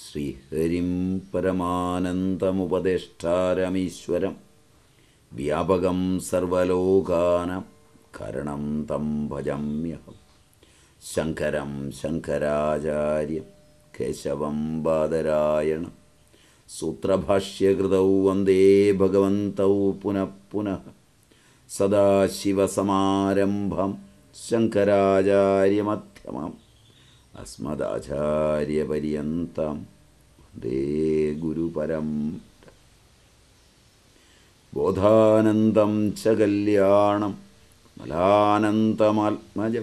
ശ്രീഹരിം പരമാനന്ദമുപദേഷ്ടാരമീശ്വരം വ്യാപകം സർവലോകാനം കരണം തം ഭജമ്യഹം ശങ്കരം ശങ്കരാചാര്യം കേശവം ബാദരായണം സൂത്രഭാഷ്യകൃതൗ വന്ദേ ഭഗവന്തൗ പുനഃ പുനഃ സദാശിവസമാരംഭം ശങ്കരാചാര്യമധ്യമം അസ്മദാചാര്യപര്യന്തം വന്ദേ ഗുരുപരം ബോധാനന്ദം ച കല്യാണം മലാനന്ദമാത്മജം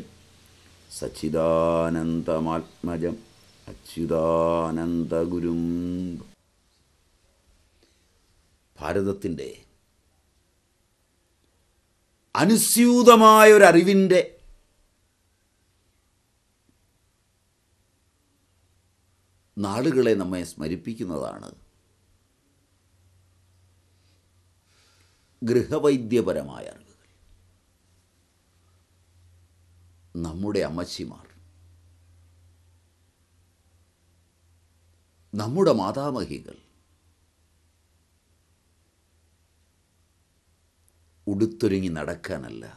സച്ചിദാനന്ദമാത്മജം അച്യുതാനന്ദഗുരും ഭാരതത്തിൻ്റെ അനുസ്യൂതമായൊരറിവിൻ്റെ നാടുകളെ നമ്മെ സ്മരിപ്പിക്കുന്നതാണ് ഗൃഹവൈദ്യപരമായ അറിവുകൾ നമ്മുടെ അമ്മച്ചിമാർ നമ്മുടെ മാതാമഹികൾ ഉടുത്തൊരുങ്ങി നടക്കാനല്ല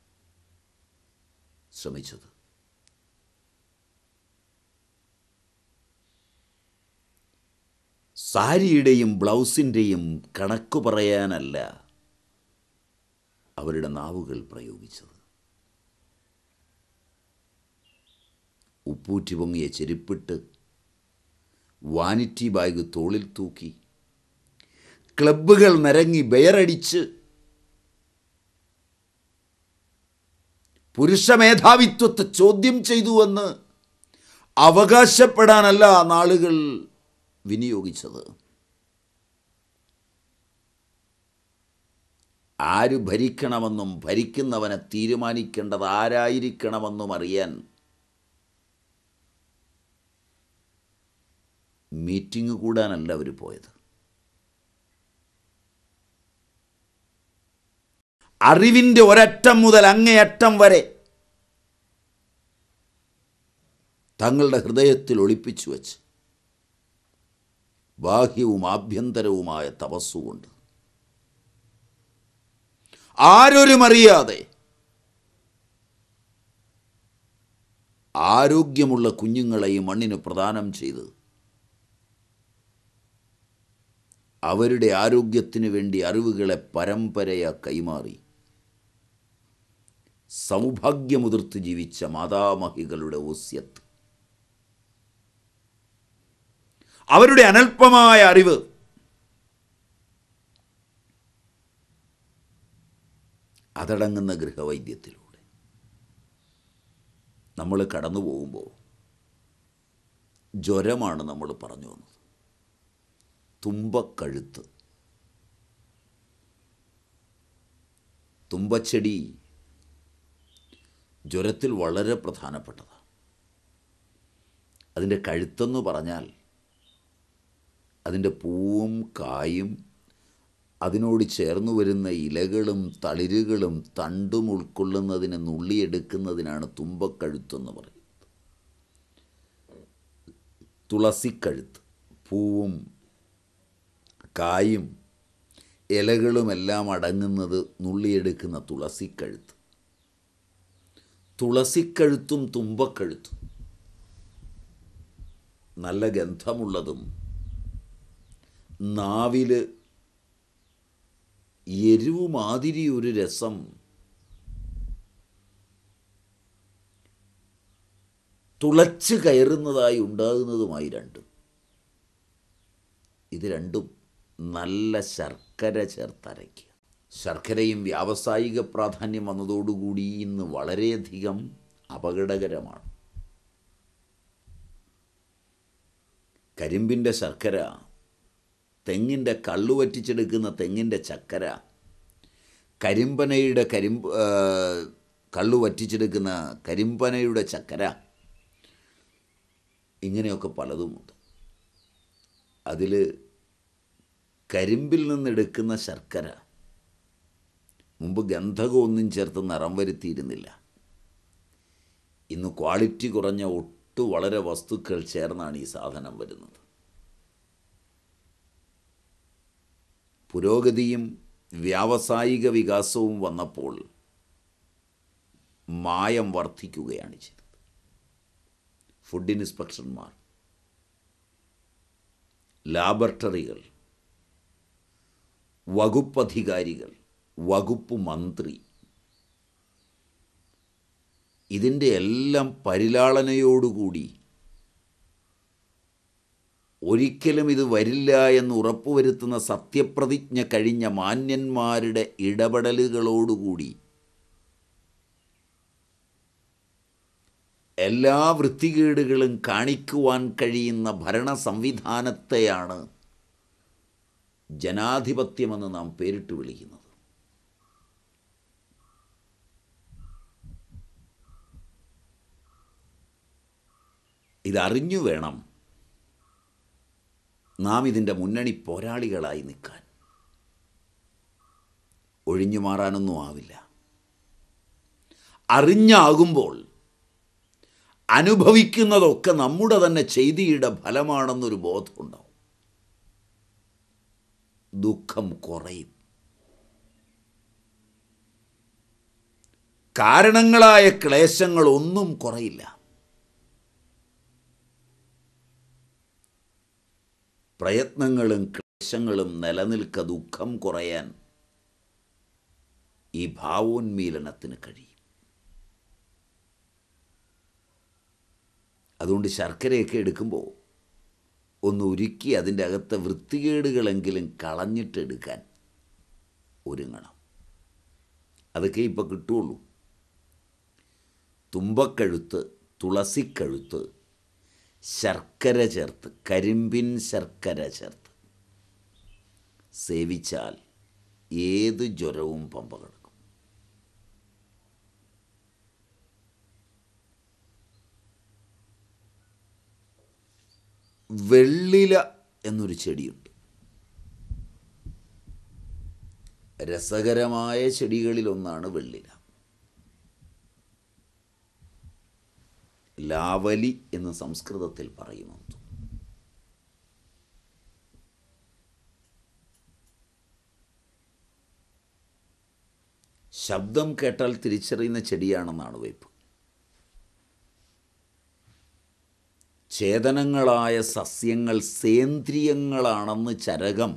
ശ്രമിച്ചത് സാരിയുടെയും ബ്ലൗസിൻ്റെയും കണക്ക് പറയാനല്ല അവരുടെ നാവുകൾ പ്രയോഗിച്ചത് ഉപ്പൂറ്റി പൊങ്ങിയ ചെരുപ്പിട്ട് വാനിറ്റി ബാഗ് തോളിൽ തൂക്കി ക്ലബ്ബുകൾ നിരങ്ങി ബെയറടിച്ച് പുരുഷ മേധാവിത്വത്തെ ചോദ്യം ചെയ്തുവെന്ന് അവകാശപ്പെടാനല്ല ആ നാളുകൾ വിനിയോഗിച്ചത് ആര് ഭരിക്കണമെന്നും ഭരിക്കുന്നവനെ തീരുമാനിക്കേണ്ടത് ആരായിരിക്കണമെന്നും അറിയാൻ മീറ്റിംഗ് കൂടാനല്ല അവർ പോയത് അറിവിൻ്റെ ഒരറ്റം മുതൽ അങ്ങേയറ്റം വരെ തങ്ങളുടെ ഹൃദയത്തിൽ ഒളിപ്പിച്ചു വച്ച് ബാഹ്യവും ആഭ്യന്തരവുമായ തപസ്സുകൊണ്ട് ആരൊരും അറിയാതെ ആരോഗ്യമുള്ള കുഞ്ഞുങ്ങളെ ഈ മണ്ണിന് പ്രദാനം ചെയ്ത് അവരുടെ ആരോഗ്യത്തിന് വേണ്ടി അറിവുകളെ പരമ്പരയാ കൈമാറി സൗഭാഗ്യമുതിർത്ത് ജീവിച്ച മാതാമഹികളുടെ ഓസ്യത്ത് അവരുടെ അനൽപമായ അറിവ് അതടങ്ങുന്ന ഗൃഹവൈദ്യത്തിലൂടെ നമ്മൾ കടന്നു പോകുമ്പോൾ ജ്വരമാണ് നമ്മൾ പറഞ്ഞു വന്നത് തുമ്പക്കഴുത്ത് തുമ്പച്ചെടി ജ്വരത്തിൽ വളരെ പ്രധാനപ്പെട്ടതാണ് അതിൻ്റെ കഴുത്തെന്ന് പറഞ്ഞാൽ അതിൻ്റെ പൂവും കായും അതിനോട് ചേർന്ന് വരുന്ന ഇലകളും തളിരുകളും തണ്ടും ഉൾക്കൊള്ളുന്നതിനെ നുള്ളിയെടുക്കുന്നതിനാണ് തുമ്പക്കഴുത്തെന്ന് പറയുന്നത് തുളസിക്കഴുത്ത് പൂവും കായും ഇലകളുമെല്ലാം അടങ്ങുന്നത് നുള്ളിയെടുക്കുന്ന തുളസിക്കഴുത്ത് തുളസിക്കഴുത്തും തുമ്പക്കഴുത്തും നല്ല ഗന്ധമുള്ളതും നാവിൽ എരിവ് മാതിരി ഒരു രസം തുളച്ച് കയറുന്നതായി ഉണ്ടാകുന്നതുമായി രണ്ടും ഇത് രണ്ടും നല്ല ശർക്കര ചേർത്തരയ്ക്കുക ശർക്കരയും വ്യാവസായിക പ്രാധാന്യം വന്നതോടുകൂടി ഇന്ന് വളരെയധികം അപകടകരമാണ് കരിമ്പിൻ്റെ ശർക്കര തെങ്ങിൻ്റെ കള്ളു വറ്റിച്ചെടുക്കുന്ന തെങ്ങിൻ്റെ ചക്കര കരിമ്പനയുടെ കരിമ്പ് കള്ളു വറ്റിച്ചെടുക്കുന്ന കരിമ്പനയുടെ ചക്കര ഇങ്ങനെയൊക്കെ പലതുമുണ്ട് അതിൽ കരിമ്പിൽ നിന്നെടുക്കുന്ന ശർക്കര മുമ്പ് ഗന്ധകമൊന്നും ചേർത്ത് നിറം വരുത്തിയിരുന്നില്ല ഇന്ന് ക്വാളിറ്റി കുറഞ്ഞ ഒട്ടു വളരെ വസ്തുക്കൾ ചേർന്നാണ് ഈ സാധനം വരുന്നത് പുരോഗതിയും വ്യാവസായിക വികാസവും വന്നപ്പോൾ മായം വർദ്ധിക്കുകയാണ് ചെയ്തത് ഫുഡ് ഇൻസ്പെക്ടർമാർ ലാബറട്ടറികൾ വകുപ്പധികാരികൾ വകുപ്പ് മന്ത്രി ഇതിൻ്റെ എല്ലാം പരിലാളനയോടുകൂടി ഒരിക്കലും ഇത് വരില്ല എന്ന് ഉറപ്പുവരുത്തുന്ന സത്യപ്രതിജ്ഞ കഴിഞ്ഞ മാന്യന്മാരുടെ ഇടപെടലുകളോടുകൂടി എല്ലാ വൃത്തികേടുകളും കാണിക്കുവാൻ കഴിയുന്ന ഭരണ സംവിധാനത്തെയാണ് ജനാധിപത്യമെന്ന് നാം പേരിട്ട് വിളിക്കുന്നത് ഇതറിഞ്ഞു വേണം നാം ഇതിൻ്റെ മുന്നണി പോരാളികളായി നിൽക്കാൻ ഒഴിഞ്ഞു മാറാനൊന്നും ആവില്ല അറിഞ്ഞാകുമ്പോൾ അനുഭവിക്കുന്നതൊക്കെ നമ്മുടെ തന്നെ ചെയ്തിയുടെ ഫലമാണെന്നൊരു ബോധമുണ്ടാവും ദുഃഖം കുറയും കാരണങ്ങളായ ക്ലേശങ്ങളൊന്നും കുറയില്ല പ്രയത്നങ്ങളും ക്ലേശങ്ങളും നിലനിൽക്ക ദുഃഖം കുറയാൻ ഈ ഭാവോന്മീലനത്തിന് കഴിയും അതുകൊണ്ട് ശർക്കരയൊക്കെ എടുക്കുമ്പോൾ ഒന്ന് ഉരുക്കി അതിൻ്റെ അകത്തെ വൃത്തികേടുകളെങ്കിലും കളഞ്ഞിട്ടെടുക്കാൻ ഒരുങ്ങണം അതൊക്കെ ഇപ്പോൾ കിട്ടുള്ളൂ തുമ്പക്കഴുത്ത് തുളസിക്കഴുത്ത് ശർക്കര ചേർത്ത് കരിമ്പിൻ ശർക്കര ചേർത്ത് സേവിച്ചാൽ ഏത് ജ്വരവും പമ്പ കിടക്കും വെള്ളില എന്നൊരു ചെടിയുണ്ട് രസകരമായ ചെടികളിലൊന്നാണ് വെള്ളില ലാവലി എന്ന് സംസ്കൃതത്തിൽ പറയുന്നു ശബ്ദം കേട്ടാൽ തിരിച്ചറിയുന്ന ചെടിയാണെന്നാണ് വയ്പ് ചേതനങ്ങളായ സസ്യങ്ങൾ സേന്ദ്രിയങ്ങളാണെന്ന് ചരകം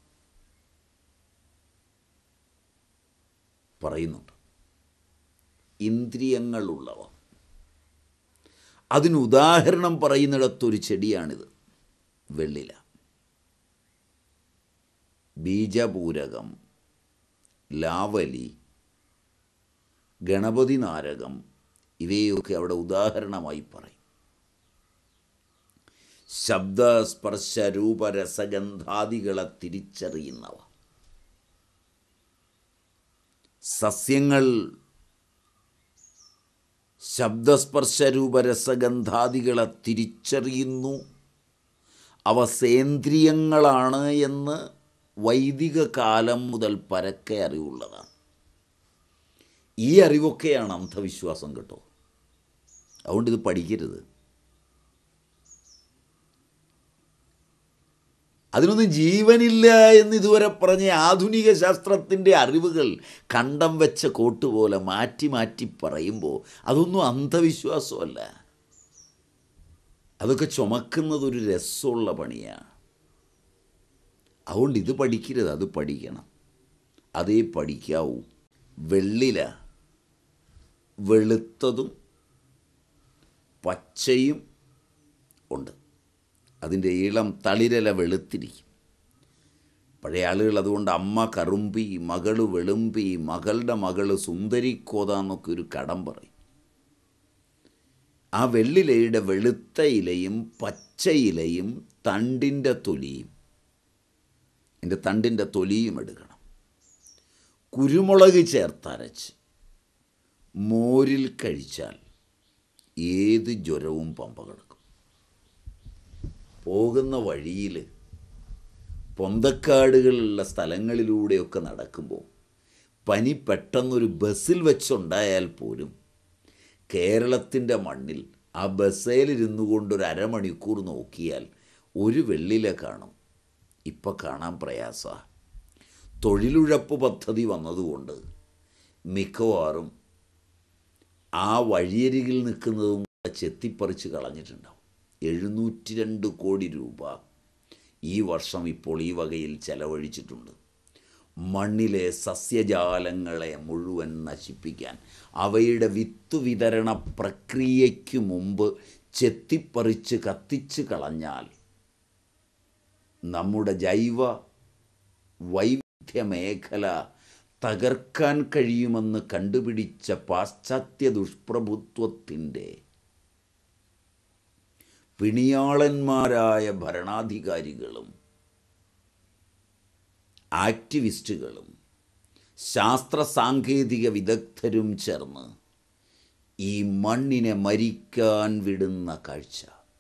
പറയുന്നുണ്ട് ഇന്ദ്രിയങ്ങളുള്ളവ അതിന് ഉദാഹരണം പറയുന്നിടത്തൊരു ചെടിയാണിത് വെള്ളില ബീജപൂരകം ലാവലി ഗണപതി നാരകം ഇവയൊക്കെ അവിടെ ഉദാഹരണമായി പറയും ശബ്ദ സ്പർശ രൂപരസഗന്ധാദികളെ തിരിച്ചറിയുന്നവ സസ്യങ്ങൾ ശബ്ദസ്പർശ രൂപരസഗന്ധാദികളെ തിരിച്ചറിയുന്നു അവ സേന്ദ്രിയങ്ങളാണ് എന്ന് വൈദിക കാലം മുതൽ പരക്കെ അറിവുള്ളതാണ് ഈ അറിവൊക്കെയാണ് അന്ധവിശ്വാസം കേട്ടോ അതുകൊണ്ട് ഇത് പഠിക്കരുത് അതിനൊന്നും ജീവനില്ല എന്ന് ഇതുവരെ പറഞ്ഞ ആധുനിക ശാസ്ത്രത്തിൻ്റെ അറിവുകൾ കണ്ടം വെച്ച കോട്ട് പോലെ മാറ്റി മാറ്റി പറയുമ്പോൾ അതൊന്നും അന്ധവിശ്വാസമല്ല അതൊക്കെ ചുമക്കുന്നത് ഒരു രസമുള്ള പണിയാണ് അതുകൊണ്ട് ഇത് പഠിക്കരുത് അത് പഠിക്കണം അതേ പഠിക്കാവൂ വെള്ളില വെളുത്തതും പച്ചയും ഉണ്ട് അതിൻ്റെ ഇളം തളിരല വെളുത്തിരിക്കും പഴയ ആളുകൾ അതുകൊണ്ട് അമ്മ കറുമ്പി മകള് വെളുമ്പി മകളുടെ മകള് സുന്ദരിക്കോത എന്നൊക്കെ ഒരു കടം പറയും ആ വെള്ളിലയുടെ വെളുത്ത ഇലയും പച്ച ഇലയും തണ്ടിൻ്റെ തൊലിയും എൻ്റെ തണ്ടിൻ്റെ തൊലിയും എടുക്കണം കുരുമുളക് ചേർത്തരച്ച് മോരിൽ കഴിച്ചാൽ ഏത് ജ്വരവും പമ്പ കിടക്കും പോകുന്ന വഴിയിൽ പൊന്തക്കാടുകളുള്ള സ്ഥലങ്ങളിലൂടെയൊക്കെ നടക്കുമ്പോൾ പനി പെട്ടെന്നൊരു ബസ്സിൽ വെച്ചുണ്ടായാൽ പോലും കേരളത്തിൻ്റെ മണ്ണിൽ ആ ബസ്സേലിരുന്നു കൊണ്ടൊരു അരമണിക്കൂർ നോക്കിയാൽ ഒരു വെള്ളില കാണും ഇപ്പം കാണാൻ പ്രയാസമാണ് തൊഴിലുഴപ്പ് പദ്ധതി വന്നതുകൊണ്ട് മിക്കവാറും ആ വഴിയരികിൽ നിൽക്കുന്നതും ചെത്തിപ്പറിച്ച് കളഞ്ഞിട്ടുണ്ടാവും എഴുന്നൂറ്റി രണ്ട് കോടി രൂപ ഈ വർഷം ഇപ്പോൾ ഈ വകയിൽ ചെലവഴിച്ചിട്ടുണ്ട് മണ്ണിലെ സസ്യജാലങ്ങളെ മുഴുവൻ നശിപ്പിക്കാൻ അവയുടെ വിത്ത് വിതരണ പ്രക്രിയയ്ക്ക് മുമ്പ് ചെത്തിപ്പറിച്ച് കത്തിച്ച് കളഞ്ഞാൽ നമ്മുടെ ജൈവ വൈവിധ്യ മേഖല തകർക്കാൻ കഴിയുമെന്ന് കണ്ടുപിടിച്ച പാശ്ചാത്യ ദുഷ്പ്രഭുത്വത്തിൻ്റെ പിണിയാളന്മാരായ ഭരണാധികാരികളും ആക്ടിവിസ്റ്റുകളും ശാസ്ത്ര സാങ്കേതിക വിദഗ്ധരും ചേർന്ന് ഈ മണ്ണിനെ മരിക്കാൻ വിടുന്ന കാഴ്ച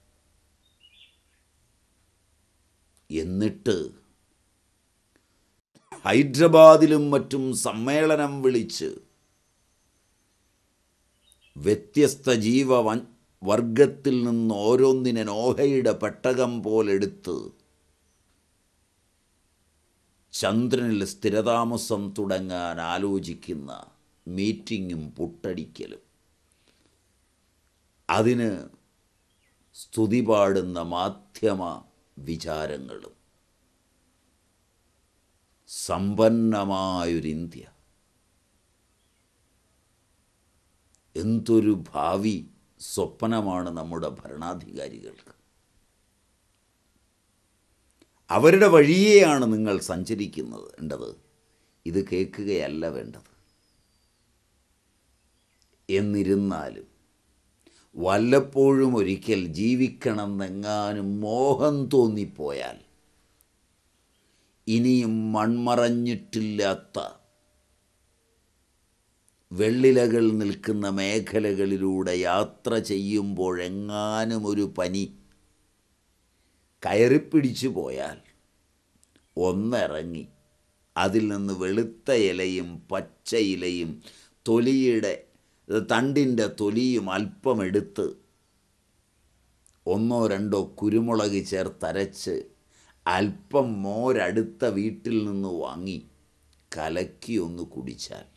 എന്നിട്ട് ഹൈദരാബാദിലും മറ്റും സമ്മേളനം വിളിച്ച് വ്യത്യസ്ത ജീവ വൻ- വർഗത്തിൽ നിന്ന് ഓരോന്നിനെ നോഹയുടെ പെട്ടകം പോലെടുത്ത് ചന്ദ്രനിൽ സ്ഥിരതാമസം തുടങ്ങാൻ ആലോചിക്കുന്ന മീറ്റിങ്ങും പുട്ടടിക്കലും അതിന് സ്തുതി പാടുന്ന മാധ്യമ വിചാരങ്ങളും സമ്പന്നമായൊരിന്ത്യ എന്തൊരു ഭാവി സ്വപ്നമാണ് നമ്മുടെ ഭരണാധികാരികൾക്ക് അവരുടെ വഴിയെയാണ് നിങ്ങൾ സഞ്ചരിക്കുന്നത് വേണ്ടത് ഇത് കേൾക്കുകയല്ല വേണ്ടത് എന്നിരുന്നാലും വല്ലപ്പോഴും ഒരിക്കൽ ജീവിക്കണമെന്നെങ്ങാനും മോഹം തോന്നിപ്പോയാൽ ഇനിയും മൺമറഞ്ഞിട്ടില്ലാത്ത വെള്ളിലകൾ നിൽക്കുന്ന മേഖലകളിലൂടെ യാത്ര ചെയ്യുമ്പോഴെങ്ങാനും ഒരു പനി കയറിപ്പിടിച്ചു പോയാൽ ഒന്നിറങ്ങി അതിൽ നിന്ന് വെളുത്ത ഇലയും പച്ച ഇലയും തൊലിയുടെ തണ്ടിൻ്റെ തൊലിയും അല്പമെടുത്ത് ഒന്നോ രണ്ടോ കുരുമുളക് ചേർത്തരച്ച് അല്പം മോരടുത്ത വീട്ടിൽ നിന്ന് വാങ്ങി കലക്കി ഒന്ന് കുടിച്ചാൽ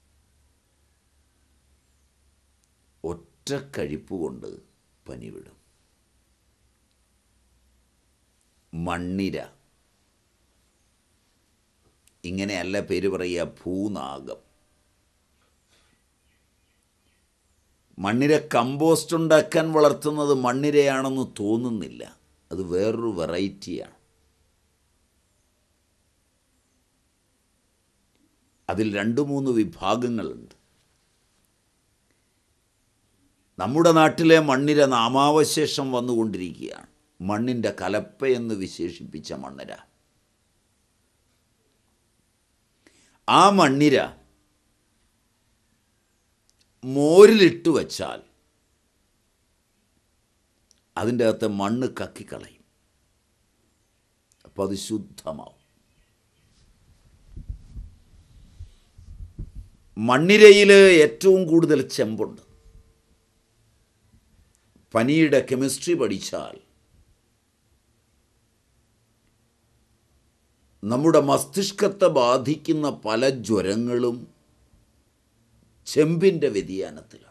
ഒറ്റ കഴിപ്പ് കൊണ്ട് പനി വിടും മണ്ണിര ഇങ്ങനെയല്ല പേര് പറയുക ഭൂനാഗം മണ്ണിര കമ്പോസ്റ്റ് ഉണ്ടാക്കാൻ വളർത്തുന്നത് മണ്ണിരയാണെന്ന് തോന്നുന്നില്ല അത് വേറൊരു വെറൈറ്റിയാണ് അതിൽ രണ്ട് മൂന്ന് വിഭാഗങ്ങളുണ്ട് നമ്മുടെ നാട്ടിലെ മണ്ണിര നാമാവശേഷം വന്നുകൊണ്ടിരിക്കുകയാണ് മണ്ണിൻ്റെ കലപ്പയെന്ന് വിശേഷിപ്പിച്ച മണ്ണിര ആ മണ്ണിര മോരിലിട്ട് വച്ചാൽ അതിൻ്റെ അകത്തെ മണ്ണ് കക്കിക്കളയും അപ്പോൾ അത് ശുദ്ധമാവും മണ്ണിരയിൽ ഏറ്റവും കൂടുതൽ ചെമ്പുണ്ട് പനിയുടെ കെമിസ്ട്രി പഠിച്ചാൽ നമ്മുടെ മസ്തിഷ്കത്തെ ബാധിക്കുന്ന പല ജ്വരങ്ങളും ചെമ്പിൻ്റെ വ്യതിയാനത്തിലാണ്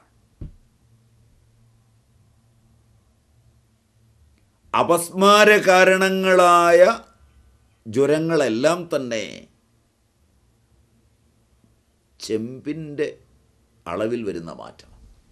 അപസ്മാര കാരണങ്ങളായ ജ്വരങ്ങളെല്ലാം തന്നെ ചെമ്പിൻ്റെ അളവിൽ വരുന്ന മാറ്റം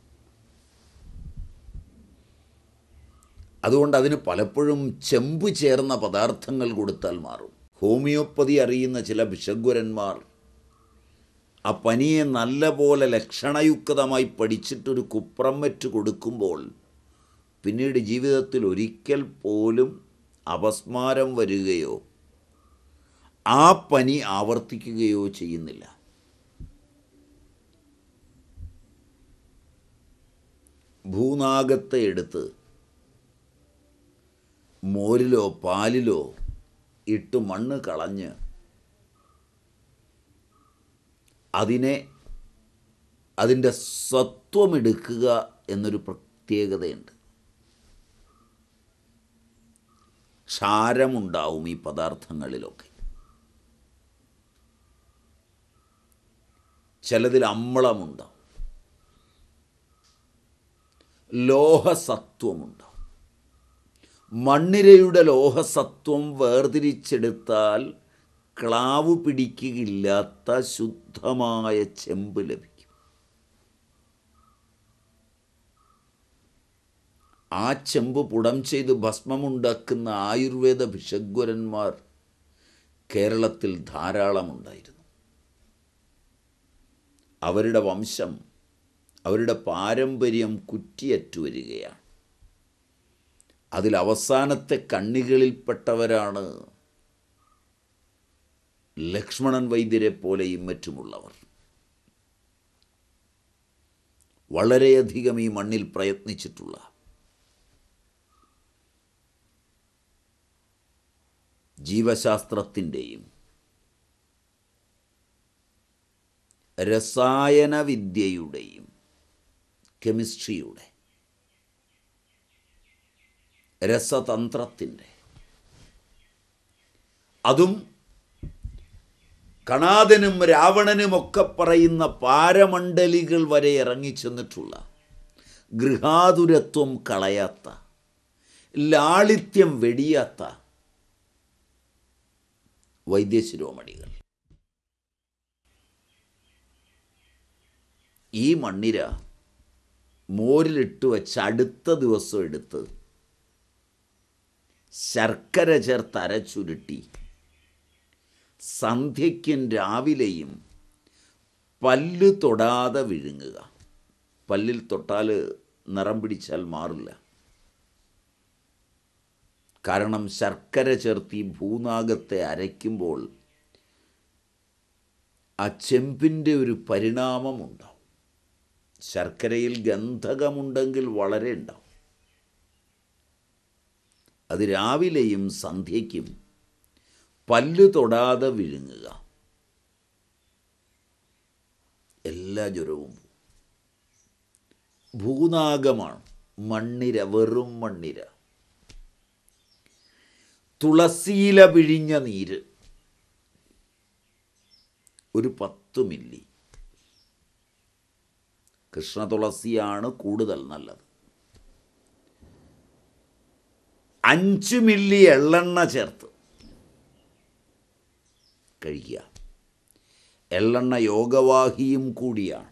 അതുകൊണ്ട് അതിന് പലപ്പോഴും ചെമ്പ് ചേർന്ന പദാർത്ഥങ്ങൾ കൊടുത്താൽ മാറും ഹോമിയോപ്പതി അറിയുന്ന ചില ഭിഷഗ്വരന്മാർ ആ പനിയെ നല്ല പോലെ ലക്ഷണയുക്തമായി പഠിച്ചിട്ടൊരു കുപ്രം വെറ്റ് കൊടുക്കുമ്പോൾ പിന്നീട് ജീവിതത്തിൽ ഒരിക്കൽ പോലും അപസ്മാരം വരികയോ ആ പനി ആവർത്തിക്കുകയോ ചെയ്യുന്നില്ല ഭൂനാഗത്തെ എടുത്ത് മോരിലോ പാലിലോ ഇട്ട് മണ്ണ് കളഞ്ഞ് അതിനെ അതിൻ്റെ സത്വമെടുക്കുക എന്നൊരു പ്രത്യേകതയുണ്ട് ക്ഷാരമുണ്ടാവും ഈ പദാർത്ഥങ്ങളിലൊക്കെ ചിലതിൽ അമ്ലമുണ്ടാവും ലോഹസത്വമുണ്ടാവും മണ്ണിരയുടെ ലോഹസത്വം വേർതിരിച്ചെടുത്താൽ ക്ലാവ് പിടിക്കുകയില്ലാത്ത ശുദ്ധമായ ചെമ്പ് ലഭിക്കും ആ ചെമ്പ് പുടം ചെയ്ത് ഭസ്മമുണ്ടാക്കുന്ന ആയുർവേദ ഭിഷഗ്വരന്മാർ കേരളത്തിൽ ധാരാളമുണ്ടായിരുന്നു അവരുടെ വംശം അവരുടെ പാരമ്പര്യം കുറ്റിയറ്റു വരികയാണ് അതിൽ അവസാനത്തെ കണ്ണികളിൽപ്പെട്ടവരാണ് ലക്ഷ്മണൻ വൈദ്യരെ പോലെയും മറ്റുമുള്ളവർ വളരെയധികം ഈ മണ്ണിൽ പ്രയത്നിച്ചിട്ടുള്ള ജീവശാസ്ത്രത്തിൻ്റെയും രസായനവിദ്യയുടെയും കെമിസ്ട്രിയുടെ രസതന്ത്രത്തിൻ്റെ അതും കണാദനും രാവണനുമൊക്കെ പറയുന്ന പാരമണ്ഡലികൾ വരെ ഇറങ്ങിച്ചെന്നിട്ടുള്ള ഗൃഹാതുരത്വം കളയാത്ത ലാളിത്യം വെടിയാത്ത വൈദ്യശിരോമണികൾ ഈ മണ്ണിര മോരിലിട്ട് വെച്ച് അടുത്ത ദിവസം എടുത്ത് ശർക്കര ചേർത്ത് അരച്ചുരുട്ടി സന്ധ്യയ്ക്കും രാവിലെയും പല്ല് തൊടാതെ വിഴുങ്ങുക പല്ലിൽ തൊട്ടാൽ നിറം പിടിച്ചാൽ മാറില്ല കാരണം ശർക്കര ചേർത്ത് ഈ ഭൂനാഗത്തെ അരയ്ക്കുമ്പോൾ ആ ചെമ്പിൻ്റെ ഒരു പരിണാമമുണ്ടാവും ശർക്കരയിൽ ഗന്ധകമുണ്ടെങ്കിൽ വളരെ ഉണ്ടാവും അത് രാവിലെയും സന്ധ്യയ്ക്കും പല്ല് തൊടാതെ വിഴുങ്ങുക എല്ലാ ജ്വരവും പോവും. ഭൂനാഗമാണ് മണ്ണിര വെറും മണ്ണിര തുളസിയില പിഴിഞ്ഞ നീര് ഒരു പത്ത് മില്ലി കൃഷ്ണ തുളസിയാണ് കൂടുതൽ നല്ലത് അഞ്ച് മില്ലി എള്ളെണ്ണ ചേർത്ത് കഴിക്കുക എള്ളെണ്ണ യോഗവാഹിയും കൂടിയാണ്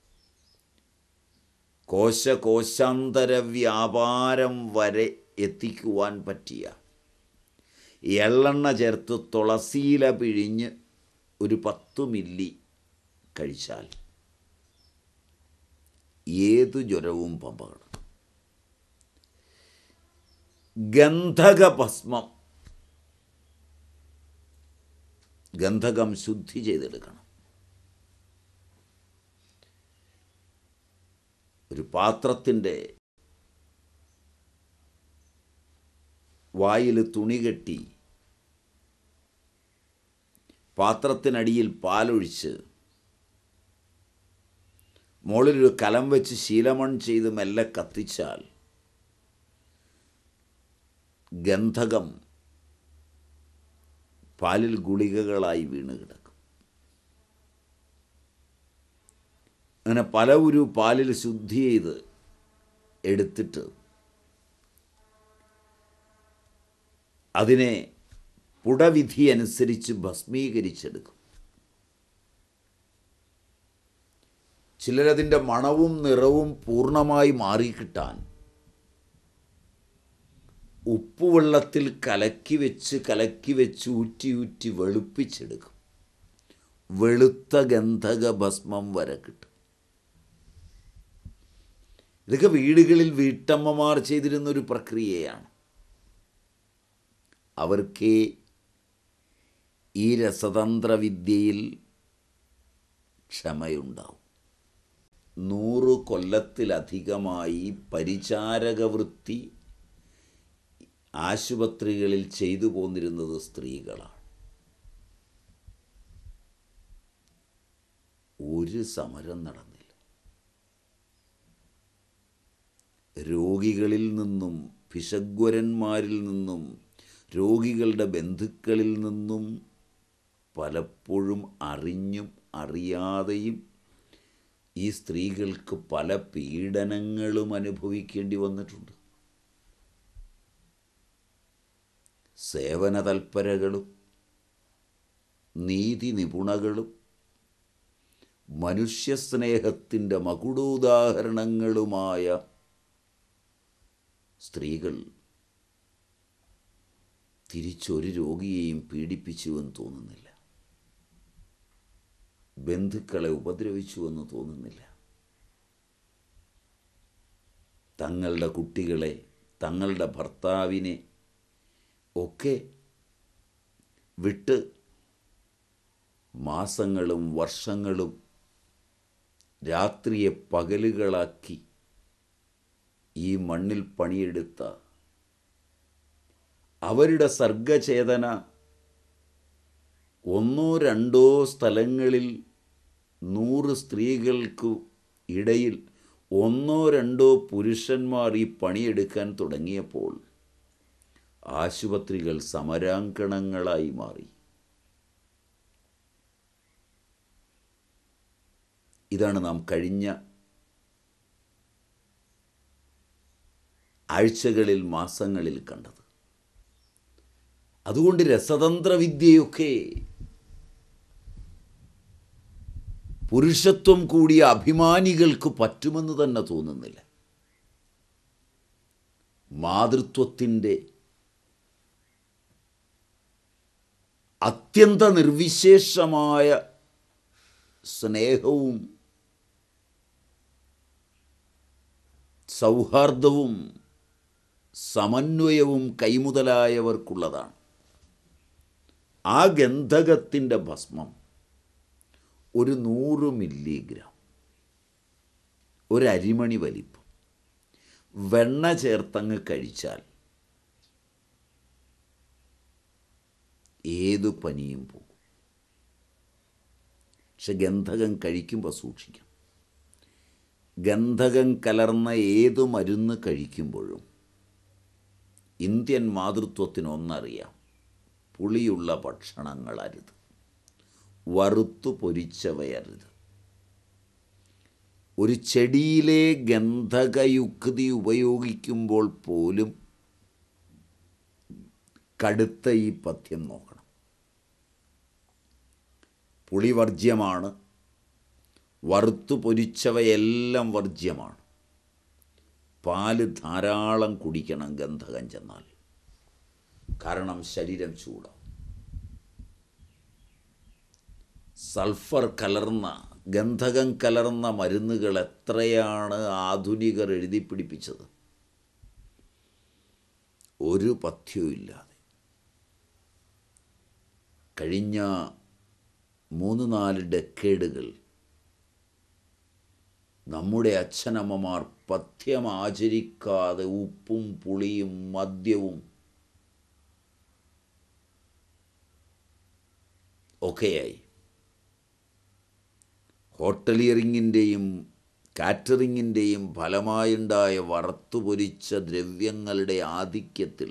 കോശകോശാന്തര വ്യാപാരം വരെ എത്തിക്കുവാൻ പറ്റിയ എള്ളെണ്ണ ചേർത്ത് തുളസിയില പിഴിഞ്ഞ് ഒരു പത്ത് മില്ലി കഴിച്ചാൽ ഏതു ജ്വരവും പമ്പകണം ഗന്ധകഭസ്മം ഗന്ധകം ശുദ്ധി ചെയ്തെടുക്കണം ഒരു പാത്രത്തിൻ്റെ വായിൽ തുണി കെട്ടി പാത്രത്തിനടിയിൽ പാലൊഴിച്ച് മുകളിലൊരു കലം വെച്ച് ശീലമൺ ചെയ്ത് മെല്ലെ കത്തിച്ചാൽ ഗന്ധകം പാലിൽ ഗുളികകളായി വീണ് കിടക്കും അങ്ങനെ പല ഒരു പാലിൽ ശുദ്ധി ചെയ്ത് എടുത്തിട്ട് അതിനെ പുടവിധി അനുസരിച്ച് ഭസ്മീകരിച്ചെടുക്കും ചിലരതിൻ്റെ മണവും നിറവും പൂർണ്ണമായി മാറിക്കിട്ടാൻ ഉപ്പുവെള്ളത്തിൽ കലക്കി വെച്ച് കലക്കി വെച്ച് ഊറ്റി ഊറ്റി വെളുപ്പിച്ചെടുക്കും വെളുത്ത ഗന്ധക ഭസ്മം വരെ കിട്ടും ഇതൊക്കെ വീടുകളിൽ വീട്ടമ്മമാർ ചെയ്തിരുന്ന ഒരു പ്രക്രിയയാണ് അവർക്ക് ഈ രസതന്ത്ര വിദ്യയിൽ ക്ഷമയുണ്ടാവും നൂറ് കൊല്ലത്തിലധികമായി പരിചാരക വൃത്തി ആശുപത്രികളിൽ ചെയ്തു പോന്നിരുന്നത് സ്ത്രീകളാണ് ഒരു സമരം നടന്നില്ല രോഗികളിൽ നിന്നും ഭിഷഗ്വരന്മാരിൽ നിന്നും രോഗികളുടെ ബന്ധുക്കളിൽ നിന്നും പലപ്പോഴും അറിഞ്ഞും അറിയാതെയും ഈ സ്ത്രീകൾക്ക് പല പീഡനങ്ങളും അനുഭവിക്കേണ്ടി വന്നിട്ടുണ്ട് സേവന തൽപരകളും നീതി നിപുണകളും മനുഷ്യസ്നേഹത്തിൻ്റെ മകുടോദാഹരണങ്ങളുമായ സ്ത്രീകൾ തിരിച്ചൊരു രോഗിയെയും പീഡിപ്പിച്ചുവെന്ന് തോന്നുന്നില്ല ബന്ധുക്കളെ ഉപദ്രവിച്ചുവെന്ന് തോന്നുന്നില്ല തങ്ങളുടെ കുട്ടികളെ തങ്ങളുടെ ഭർത്താവിനെ ഒക്കെ വിട്ട് മാസങ്ങളും വർഷങ്ങളും രാത്രിയെ പകലുകളാക്കി ഈ മണ്ണിൽ പണിയെടുത്ത അവരുടെ സർഗചേതന ഒന്നോ രണ്ടോ സ്ഥലങ്ങളിൽ നൂറ് സ്ത്രീകൾക്ക് ഇടയിൽ ഒന്നോ രണ്ടോ പുരുഷന്മാർ ഈ പണിയെടുക്കാൻ തുടങ്ങിയപ്പോൾ ആശുപത്രികൾ സമരാങ്കണങ്ങളായി മാറി ഇതാണ് നാം കഴിഞ്ഞ ആഴ്ചകളിൽ മാസങ്ങളിൽ കണ്ടത് അതുകൊണ്ട് രസതന്ത്ര വിദ്യയൊക്കെ പുരുഷത്വം കൂടിയ അഭിമാനികൾക്ക് പറ്റുമെന്ന് തന്നെ തോന്നുന്നില്ല മാതൃത്വത്തിൻ്റെ അത്യന്ത നിർവിശേഷമായ സ്നേഹവും സൗഹാർദ്ദവും സമന്വയവും കൈമുതലായവർക്കുള്ളതാണ് ആ ഗന്ധകത്തിൻ്റെ ഭസ്മം ഒരു നൂറ് മില്ലിഗ്രാം ഒരു അരിമണി വലിപ്പം വെണ്ണ ചേർത്തങ്ങ് കഴിച്ചാൽ ഏതു പനിയും പോകും പക്ഷെ ഗന്ധകം കഴിക്കുമ്പോൾ സൂക്ഷിക്കണം ഗന്ധകം കലർന്ന ഏതു മരുന്ന് കഴിക്കുമ്പോഴും ഇന്ത്യൻ മാതൃത്വത്തിനൊന്നറിയാം പുളിയുള്ള ഭക്ഷണങ്ങൾ അരുത് വറുത്തു പൊരിച്ചവയരുത് ഒരു ചെടിയിലെ ഗന്ധകയുക്തി ഉപയോഗിക്കുമ്പോൾ പോലും കടുത്ത ഈ പഥ്യം നോക്കണം പുളി വർജ്യമാണ് വറുത്തു പൊരിച്ചവയെല്ലാം വർജ്യമാണ് പാല് ധാരാളം കുടിക്കണം ഗന്ധകം ചെന്നാൽ കാരണം ശരീരം ചൂടാവും സൾഫർ കലർന്ന ഗന്ധകം കലർന്ന മരുന്നുകൾ എത്രയാണ് ആധുനികർ എഴുതി പിടിപ്പിച്ചത് ഒരു പഥ്യവും ഇല്ലാതെ കഴിഞ്ഞ മൂന്ന് നാല് ഡെക്കേഡുകൾ നമ്മുടെ അച്ഛനമ്മമാർ പഥ്യം ആചരിക്കാതെ ഉപ്പും പുളിയും മദ്യവും ഒക്കെയായി ഹോട്ടലിയറിങ്ങിൻ്റെയും കാറ്ററിങ്ങിൻ്റെയും ഫലമായുണ്ടായ വറുത്തുപൊരിച്ച ദ്രവ്യങ്ങളുടെ ആധിക്യത്തിൽ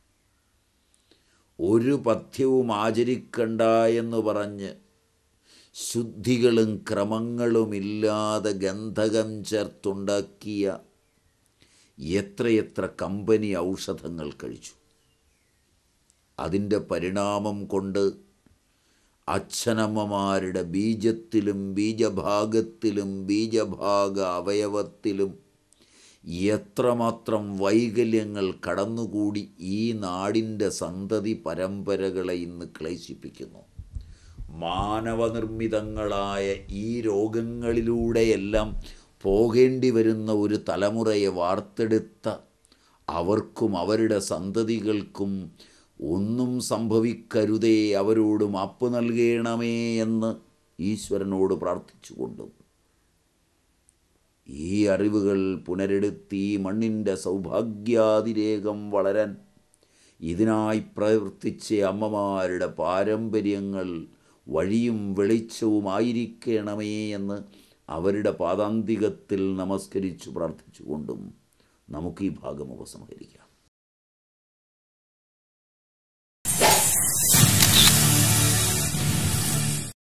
ഒരു പഥ്യവും ആചരിക്കണ്ട എന്ന് പറഞ്ഞ് ശുദ്ധികളും ക്രമങ്ങളുമില്ലാതെ ഗന്ധകം ചേർത്തുണ്ടാക്കിയ എത്രയെത്ര കമ്പനി ഔഷധങ്ങൾ കഴിച്ചു അതിൻ്റെ പരിണാമം കൊണ്ട് അച്ഛനമ്മമാരുടെ ബീജത്തിലും ബീജഭാഗത്തിലും ബീജഭാഗ അവയവത്തിലും എത്രമാത്രം വൈകല്യങ്ങൾ കടന്നുകൂടി ഈ നാടിൻ്റെ സന്തതി പരമ്പരകളെ ഇന്ന് ക്ലേശിപ്പിക്കുന്നു മാനവനിർമ്മിതങ്ങളായ ഈ രോഗങ്ങളിലൂടെയെല്ലാം പോകേണ്ടി വരുന്ന ഒരു തലമുറയെ വാർത്തെടുത്ത അവർക്കും അവരുടെ സന്തതികൾക്കും ഒന്നും സംഭവിക്കരുതേ അവരോട് മാപ്പ് നൽകണമേ എന്ന് ഈശ്വരനോട് പ്രാർത്ഥിച്ചുകൊണ്ടും ഈ അറിവുകൾ പുനരെടുത്ത് ഈ മണ്ണിൻ്റെ സൗഭാഗ്യാതിരേകം വളരാൻ ഇതിനായി പ്രവർത്തിച്ച അമ്മമാരുടെ പാരമ്പര്യങ്ങൾ വഴിയും വെളിച്ചവുമായിരിക്കണമേ എന്ന് അവരുടെ പാദാന്തികത്തിൽ നമസ്കരിച്ചു പ്രാർത്ഥിച്ചുകൊണ്ടും നമുക്ക് ഈ ഭാഗം ഉപസംഹരിക്കാം